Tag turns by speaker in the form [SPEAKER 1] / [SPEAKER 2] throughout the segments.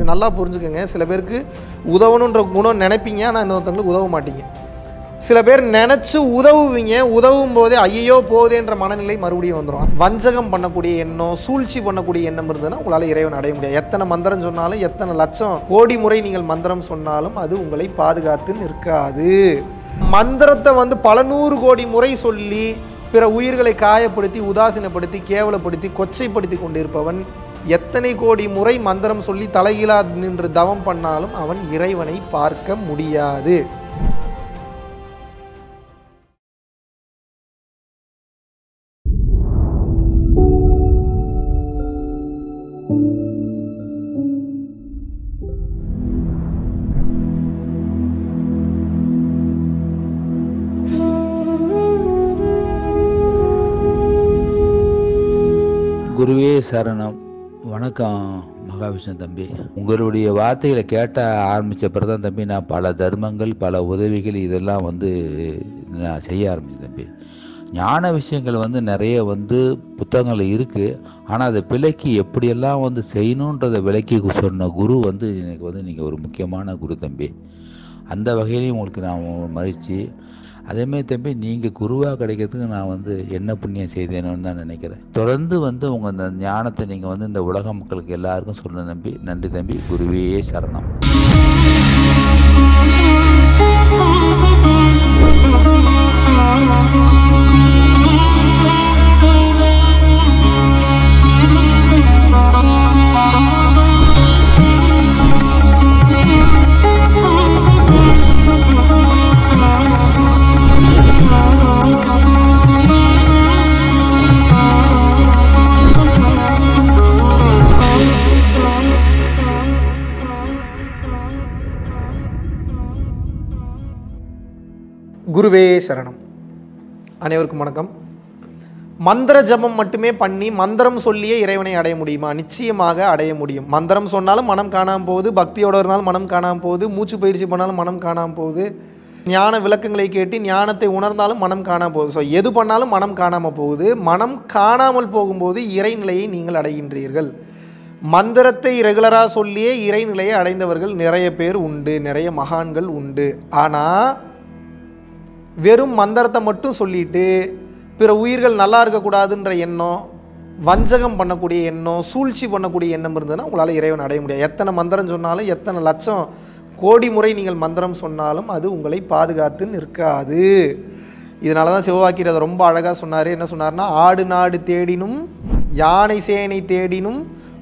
[SPEAKER 1] இது நல்லா புரிஞ்சுக்கோங்க சில பேருக்கு உதவணுன்ற குணம் நினைப்பீங்க ஆனால் இன்னொருத்தவங்களுக்கு உதவ மாட்டீங்க சில பேர் நினச்சி உதவுவீங்க உதவும் போதே ஐயோ போதேன்ற மனநிலை மறுபடியும் வந்துடும் வஞ்சகம் பண்ணக்கூடிய எண்ணம் சூழ்ச்சி பண்ணக்கூடிய எண்ணம் இருந்ததுன்னா உங்களால் இறைவன் அடைய முடியாது எத்தனை மந்திரம் சொன்னாலும் எத்தனை லட்சம் கோடி முறை நீங்கள் மந்திரம் சொன்னாலும் அது உங்களை பாதுகாத்து நிற்காது மந்திரத்தை வந்து பல நூறு கோடி முறை சொல்லி பிற உயிர்களை காயப்படுத்தி உதாசீனப்படுத்தி கேவலப்படுத்தி கொச்சைப்படுத்தி கொண்டிருப்பவன் எத்தனை கோடி முறை மந்திரம் சொல்லி தலைகீழா நின்று தவம் பண்ணாலும் அவன் இறைவனை பார்க்க முடியாது
[SPEAKER 2] குருவே சரணம் வணக்கம் மகாவிஷ்ணு தம்பி உங்களுடைய வார்த்தைகளை கேட்ட ஆரம்பித்த பிறகு தான் தம்பி நான் பல தர்மங்கள் பல உதவிகள் இதெல்லாம் வந்து நான் செய்ய ஆரம்பிச்சேன் தம்பி ஞான விஷயங்கள் வந்து நிறைய வந்து புத்தகங்கள் இருக்குது ஆனால் அதை பிழைக்கு எப்படியெல்லாம் வந்து செய்யணுன்றதை விளக்கி சொன்ன குரு வந்து எனக்கு வந்து நீங்கள் ஒரு முக்கியமான குரு தம்பி அந்த வகையிலையும் உங்களுக்கு நான் மதித்து அதேமாதிரி தம்பி நீங்கள் குருவாக கிடைக்கிறதுக்கு நான் வந்து என்ன புண்ணியம் செய்தேனோன்னு தான் நினைக்கிறேன் தொடர்ந்து வந்து உங்கள் அந்த ஞானத்தை நீங்கள் வந்து இந்த உலக மக்களுக்கு எல்லாருக்கும் சொல்ல தம்பி நன்றி தம்பி குருவே சரணம்
[SPEAKER 1] குருவே சரணம் அனைவருக்கும் வணக்கம் மந்திர ஜபம் மட்டுமே பண்ணி மந்திரம் சொல்லியே இறைவனை அடைய முடியுமா நிச்சயமாக அடைய முடியும் மந்திரம் சொன்னாலும் மனம் காணாமல் போகுது பக்தியோடு இருந்தாலும் மனம் காணாமல் போகுது மூச்சு பயிற்சி பண்ணாலும் மனம் காணாமல் போகுது ஞான விளக்கங்களை கேட்டு ஞானத்தை உணர்ந்தாலும் மனம் காணாமல் போகுது ஸோ எது பண்ணாலும் மனம் காணாமல் போகுது மனம் காணாமல் போகும்போது இறைநிலையை நீங்கள் அடைகின்றீர்கள் மந்திரத்தை ரெகுலராக சொல்லியே இறைநிலையை அடைந்தவர்கள் நிறைய பேர் உண்டு நிறைய மகான்கள் உண்டு ஆனால் வெறும் மந்திரத்தை மட்டும் சொல்லிட்டு பிற உயிர்கள் நல்லா இருக்கக்கூடாதுன்ற எண்ணம் வஞ்சகம் பண்ணக்கூடிய எண்ணம் சூழ்ச்சி பண்ணக்கூடிய எண்ணம் இருந்ததுன்னா உங்களால் இறைவன் அடைய முடியாது எத்தனை மந்திரம் சொன்னாலும் எத்தனை லட்சம் கோடி முறை நீங்கள் மந்திரம் சொன்னாலும் அது உங்களை பாதுகாத்து நிற்காது இதனால தான் சிவவாக்கியர் அதை ரொம்ப அழகாக சொன்னார் என்ன சொன்னார்னா ஆடு நாடு தேடினும் யானை சேனை தேடினும்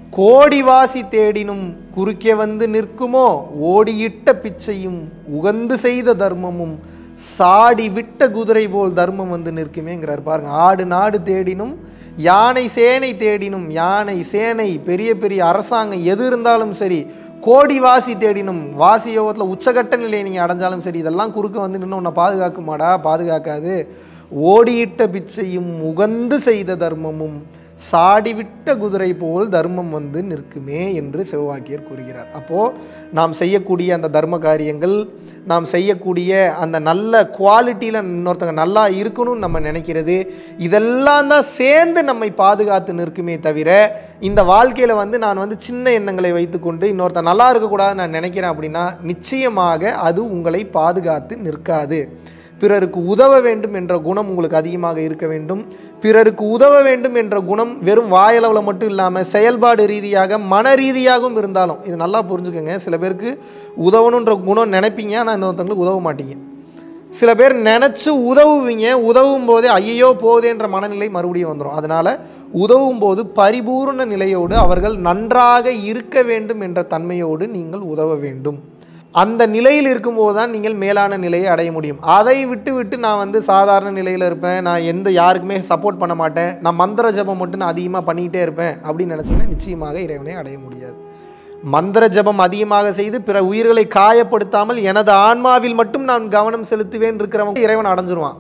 [SPEAKER 1] கோடிவாசி தேடினும் குறுக்கே வந்து நிற்குமோ ஓடியிட்ட பிச்சையும் உகந்து செய்த தர்மமும் சாடி விட்ட குதிரை போல் தர்மம் வந்து நிற்குமேங்கிறார் பாருங்க ஆடு நாடு தேடினும் யானை சேனை தேடினும் யானை சேனை பெரிய பெரிய அரசாங்கம் எது இருந்தாலும் சரி கோடி வாசி தேடினும் வாசி யோகத்தில் உச்சகட்ட நிலையை நீங்கள் அடைஞ்சாலும் சரி இதெல்லாம் குறுக்க வந்து நின்று உன்னை பாதுகாக்குமாடா பாதுகாக்காது ஓடியிட்ட பிச்சையும் உகந்து செய்த தர்மமும் சாடிவிட்ட குதிரை போல் தர்மம் வந்து நிற்குமே என்று சிவவாக்கியர் கூறுகிறார் அப்போது நாம் செய்யக்கூடிய அந்த தர்ம காரியங்கள் நாம் செய்யக்கூடிய அந்த நல்ல குவாலிட்டியில் இன்னொருத்தங்க நல்லா இருக்கணும்னு நம்ம நினைக்கிறது இதெல்லாம் தான் சேர்ந்து நம்மை பாதுகாத்து நிற்குமே தவிர இந்த வாழ்க்கையில் வந்து நான் வந்து சின்ன எண்ணங்களை வைத்துக்கொண்டு இன்னொருத்தன் நல்லா இருக்கக்கூடாதுன்னு நான் நினைக்கிறேன் அப்படின்னா நிச்சயமாக அது உங்களை பாதுகாத்து நிற்காது பிறருக்கு உதவ வேண்டும் என்ற குணம் உங்களுக்கு அதிகமாக இருக்க வேண்டும் பிறருக்கு உதவ வேண்டும் என்ற குணம் வெறும் வாயளவில் மட்டும் இல்லாமல் செயல்பாடு ரீதியாக மன ரீதியாகவும் இருந்தாலும் இது நல்லா புரிஞ்சுக்கோங்க சில பேருக்கு உதவணுன்ற குணம் நினைப்பீங்க ஆனால் இன்னொருத்தவங்களுக்கு உதவ மாட்டீங்க சில பேர் நினச்சி உதவுவீங்க உதவும் போதே ஐயோ போதேன்ற மனநிலை மறுபடியும் வந்துடும் அதனால் உதவும் போது பரிபூர்ண நிலையோடு அவர்கள் நன்றாக இருக்க வேண்டும் என்ற தன்மையோடு நீங்கள் உதவ வேண்டும் அந்த நிலையில் இருக்கும்போது தான் நீங்கள் மேலான நிலையை அடைய முடியும் அதை விட்டு விட்டு நான் வந்து சாதாரண நிலையில் இருப்பேன் நான் எந்த யாருக்குமே சப்போர்ட் பண்ண மாட்டேன் நான் மந்திர ஜபம் மட்டும் நான் அதிகமாக பண்ணிக்கிட்டே இருப்பேன் அப்படின்னு நினச்சிங்கன்னா நிச்சயமாக இறைவனை அடைய முடியாது மந்திர ஜபம் அதிகமாக செய்து பிற உயிர்களை காயப்படுத்தாமல் எனது ஆன்மாவில் மட்டும் நான் கவனம் செலுத்துவேன் இருக்கிறவங்க இறைவன் அடைஞ்சிருவான்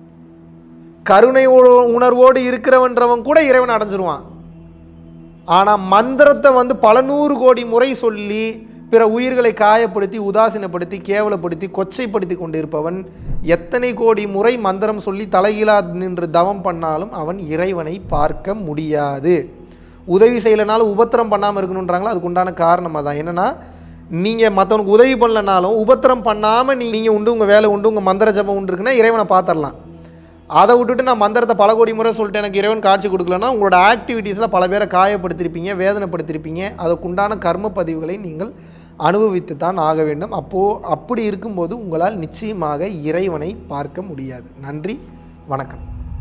[SPEAKER 1] கருணை உ- உணர்வோடு இருக்கிறவன்றவன் கூட இறைவன் அடைஞ்சிருவான் ஆனால் மந்திரத்தை வந்து பல நூறு கோடி முறை சொல்லி பிற உயிர்களை காயப்படுத்தி உதாசீனப்படுத்தி கேவலப்படுத்தி கொச்சைப்படுத்தி கொண்டிருப்பவன் எத்தனை கோடி முறை மந்திரம் சொல்லி தலைகீழா நின்று தவம் பண்ணாலும் அவன் இறைவனை பார்க்க முடியாது உதவி செய்யலைனாலும் உபத்திரம் பண்ணாமல் இருக்கணுன்றாங்களோ அதுக்கு உண்டான காரணமாக தான் என்னென்னா நீங்கள் மற்றவனுக்கு உதவி பண்ணலனாலும் உபத்திரம் பண்ணாமல் நீ நீங்கள் உண்டு உங்கள் வேலை உண்டு உங்கள் மந்திர ஜபம் உண்டு இருக்குன்னா இறைவனை பார்த்துடலாம் அதை விட்டுட்டு நான் மந்திரத்தை பல கோடி முறை சொல்லிட்டு எனக்கு இறைவன் காட்சி கொடுக்கலன்னா உங்களோட ஆக்டிவிட்டீஸில் பல பேரை காயப்படுத்தியிருப்பீங்க வேதனைப்படுத்தியிருப்பீங்க அதற்குண்டான கர்ம பதிவுகளை நீங்கள் அனுபவித்து தான் ஆக வேண்டும் அப்போது அப்படி இருக்கும்போது உங்களால் நிச்சயமாக இறைவனை பார்க்க முடியாது நன்றி வணக்கம்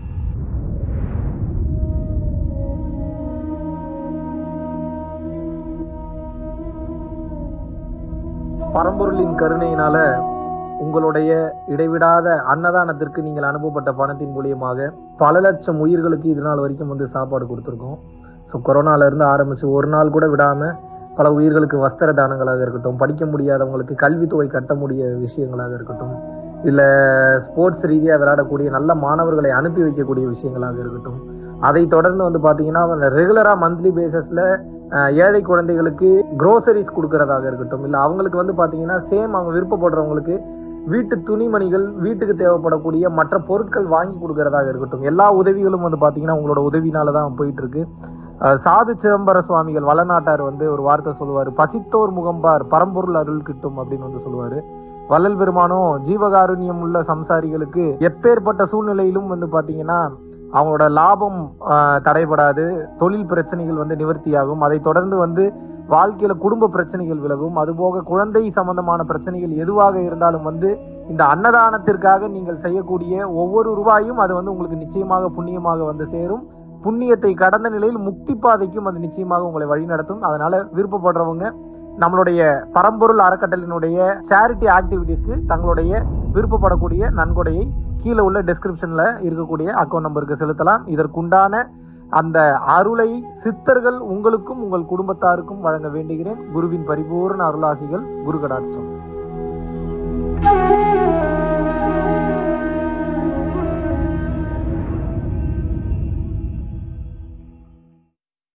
[SPEAKER 1] பரம்பொருளின் கருணையினால உங்களுடைய இடைவிடாத அன்னதானத்திற்கு நீங்கள் அனுப்பப்பட்ட பணத்தின் மூலியமாக பல லட்சம் உயிர்களுக்கு இது நாள் வரைக்கும் வந்து சாப்பாடு கொடுத்துருக்கோம் ஸோ கொரோனால இருந்து ஆரம்பிச்சு ஒரு நாள் கூட விடாம பல உயிர்களுக்கு வஸ்திர தானங்களாக இருக்கட்டும் படிக்க முடியாதவங்களுக்கு கல்வித்தொகை கட்ட முடிய விஷயங்களாக இருக்கட்டும் இல்லை ஸ்போர்ட்ஸ் ரீதியாக விளையாடக்கூடிய நல்ல மாணவர்களை அனுப்பி வைக்கக்கூடிய விஷயங்களாக இருக்கட்டும் அதை தொடர்ந்து வந்து பார்த்தீங்கன்னா ரெகுலராக மந்த்லி பேசிஸில் ஏழை குழந்தைகளுக்கு க்ரோசரிஸ் கொடுக்கறதாக இருக்கட்டும் இல்லை அவங்களுக்கு வந்து பார்த்தீங்கன்னா சேம் அவங்க விருப்பப்படுறவங்களுக்கு வீட்டு துணிமணிகள் வீட்டுக்கு தேவைப்படக்கூடிய மற்ற பொருட்கள் வாங்கி கொடுக்கறதாக இருக்கட்டும் எல்லா உதவிகளும் வந்து பார்த்தீங்கன்னா உங்களோட உதவினால தான் போயிட்டு இருக்கு அஹ் சாது சிதம்பர சுவாமிகள் வளநாட்டார் வந்து ஒரு வார்த்தை சொல்லுவார் பசித்தோர் முகம்பார் பரம்பொருள் அருள் கிட்டும் அப்படின்னு வந்து சொல்லுவாரு வள்ளல் பெருமானும் ஜீவகாருண்யம் உள்ள சம்சாரிகளுக்கு எப்பேற்பட்ட சூழ்நிலையிலும் வந்து பாத்தீங்கன்னா அவங்களோட லாபம் ஆஹ், தடைபடாது தொழில் பிரச்சனைகள் வந்து நிவர்த்தியாகும் அதை தொடர்ந்து வந்து வாழ்க்கையில குடும்ப பிரச்சனைகள் விலகும் அதுபோக குழந்தை சம்பந்தமான பிரச்சனைகள் எதுவாக இருந்தாலும் வந்து இந்த அன்னதானத்திற்காக நீங்கள் செய்யக்கூடிய ஒவ்வொரு ரூபாயும் அது வந்து உங்களுக்கு நிச்சயமாக புண்ணியமாக வந்து சேரும் புண்ணியத்தை கடந்த நிலையில் முக்தி பாதைக்கும் அது நிச்சயமாக உங்களை வழிநடத்தும் அதனால விருப்பப்படுறவங்க நம்மளுடைய பரம்பொருள் அறக்கட்டளினுடைய சேரிட்டி ஆக்டிவிட்டீஸ்க்கு தங்களுடைய விருப்பப்படக்கூடிய நன்கொடையை கீழே உள்ள டெஸ்கிரிப்ஷன்ல இருக்கக்கூடிய அக்கௌண்ட் நம்பருக்கு செலுத்தலாம் இதற்குண்டான அந்த அருளை சித்தர்கள் உங்களுக்கும் உங்கள் குடும்பத்தாருக்கும் வழங்க வேண்டுகிறேன் குருவின் பரிபூர்ண அருளாசிகள் குரு கடாட்சம்